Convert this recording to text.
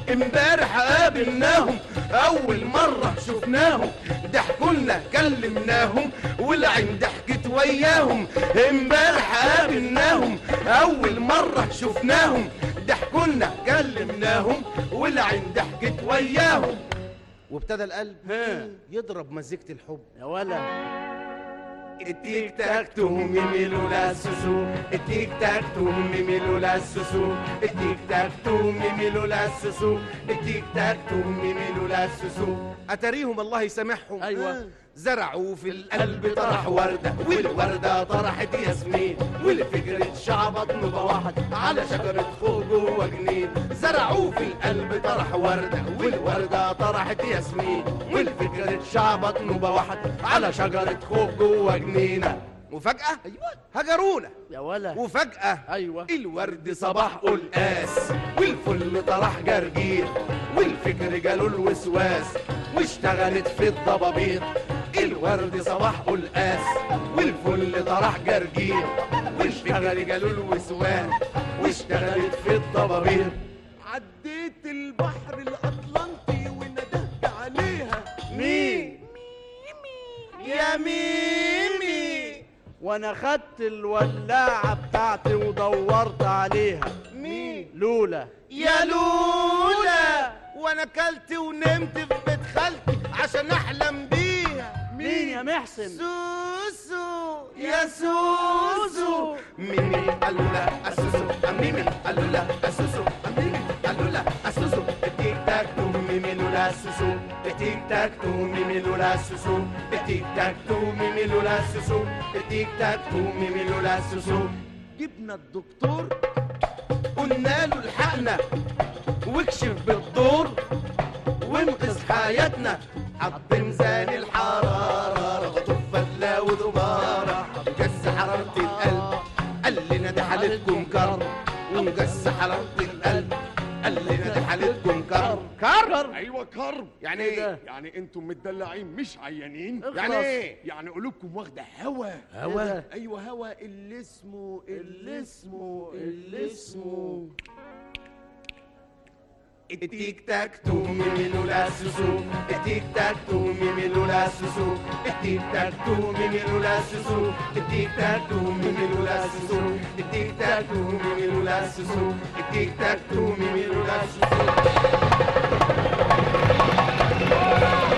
امبارح قابلناهم اول مرة شفناهم ضحكولنا كلمناهم والعين ضحكت وياهم امبارح قابلناهم اول مرة شفناهم ضحكولنا كلمناهم والعين ضحكت وياهم وابتدى القلب يضرب مزيكة الحب يا ولا التيك تاك توم ميميلو لا سوسو التيك تاك توم ميميلو لا سوسو التيك تاك توم ميميلو لا سوسو التيك تاك توم ميميلو لا سوسو اتاريهم الله يسامحهم أيوة. زرعوا في القلب طرح وردة والوردة طرحت ياسمين والفكرة شعبط نوبة واحد على شجرة خوخ جوه جنين زرعوا في القلب طرح وردة والوردة طرحت ياسمين والفكرة شعبط نوبة واحد على شجرة خوخ جوه جنينة وفجأة أيوة. هجرونا يا ولا وفجأة أيوة الورد صباح قلقاس والفل طرح جرجير والفكر جاله الوسواس واشتغلت في الضبابيط الورد صباح قلقاس والفل طرح جرجير والفكر جاله الوسواس واشتغلت في الضبابيط عديت البحر الأطلنطي وندهت عليها مين يا ميمي وانا خدت الولاعة بتاعتي ودورت عليها مين لولا يا لولا وانا اكلت ونمت في بيت خالتي عشان احلم بيها مين يا محسن سوسو يا سوسو ميمي قالوا لا اسوسو ميمي قالوا لا اسوسو ميمي قالوا لا اسوسو التيك تاك توم ميمي لولا سوسو التيك تاك توم ميمي لولا سوسو التيك تاك توم ميمي لولا سوسو التيك تاك توم ميمي لولا سوسو جبنا الدكتور قلنا له الحقنا واكشف بالدور وانقذ حياتنا حط ميزان الحرارة ربطوا فتلة وذبارة وقس حرارة القلب قال لنا دي حالتكم كرب وقس حرارة القلب قال لنا دي حالتكم كرب كرب أيوة كرب يعني إيه ده؟ ايه؟ يعني انتم متدلعين مش عيانين اخلص. يعني ايه؟ يعني قلوبكم واخدة هوا هوا؟ إيه ده؟ ايوه هوا اللي اسمه اللي اسمه اللي اسمه التيك تاك توم ميميلو لا سوسو التيك تاك توم ميميلو لا سوسو التيك تاك توم ميميلو لا سوسو التيك تاك توم ميميلو لا سوسو التيك تاك توم ميميلو لا سوسو التيك تاك توم ميميلو لا سوسو